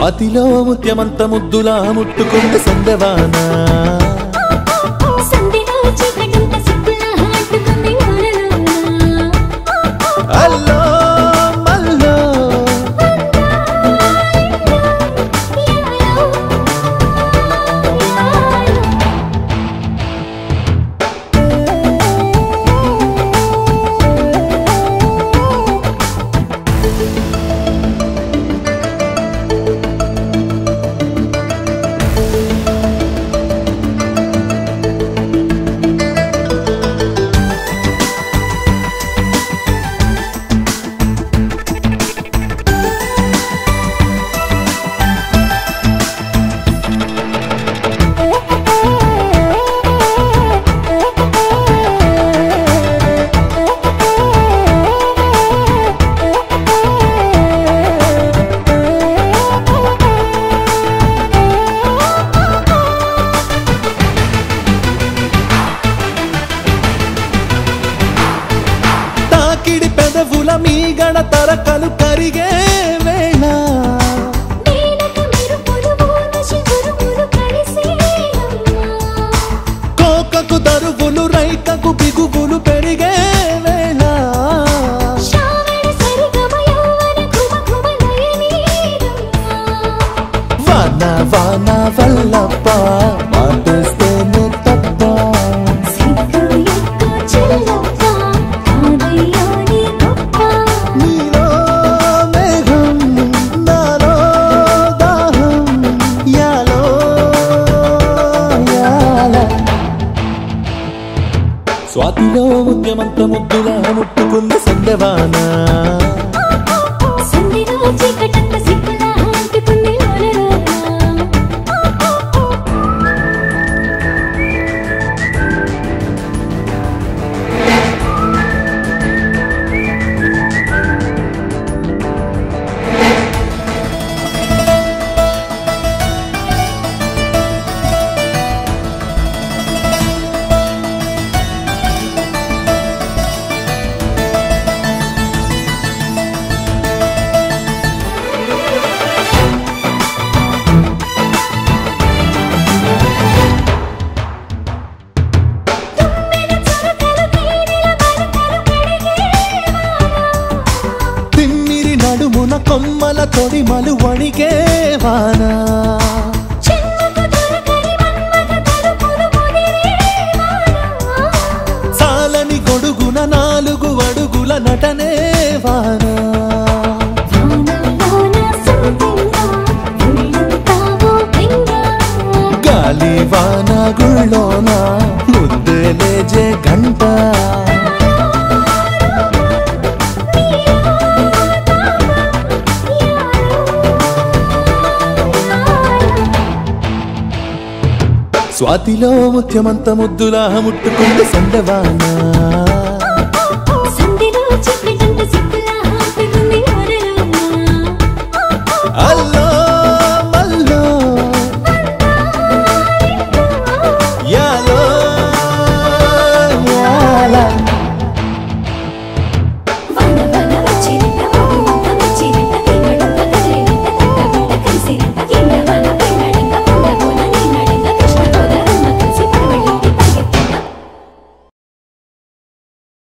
స్వాతిలో ముత్యమంత ముద్దులా ముట్టుకుంది సందవానా సంధిలో చీకటంత సిక్కులా అంటుకుంది ఊరలోన. అల్లో మల్లో యాయో, యాయో. తాకిడి పెదవుల మీ గణ తరకలు కరిగే వేళ నీలక మెరుపులు ఊన శిఖరములు కలిసేనమ్మా. కోకకు దరువులు రైకకు బిగువులు పెరిగే వేళ శ్రావణ సరిగమ యౌవన ఘుమ ఘుమ లయనీరమ్మా. వాన వాన వల్లప్ప మాటేస్తేనే తప్ప సిగ్గు ఎక్కు చిల్లప్ప, కాదయ్యో నీ గొప్ప. నీలో మేఘం నాలో దాహం యాలో యాల స్వాతిలో ముద్యమంత ముద్దులా ముట్టుకుంది సందవానా సంధిలో చీకటంత సిక్కులా అంటుకుంది ఊరలోన. తుమ్మెద చురకలు తేనెల మరకలు కడిగేవానా. తిమ్మిరి నడుమున కొమ్మల తొడిమలు వణిగే వానా చెన్నుకు దొరకని మన్మథ తలుపులు ముదిరేవానా. సాలని గొడుగున నాలుగు అడుగుల నటనే వానా వాన వాన సుందరంగా, ఒళ్ళంతా ఓ బెంగా. గాలి వాన గుళ్ళోన ముద్దే లేజే గంట స్వాతిలో ముత్యమంత ముద్దులా ముట్టుకుంది సందవానా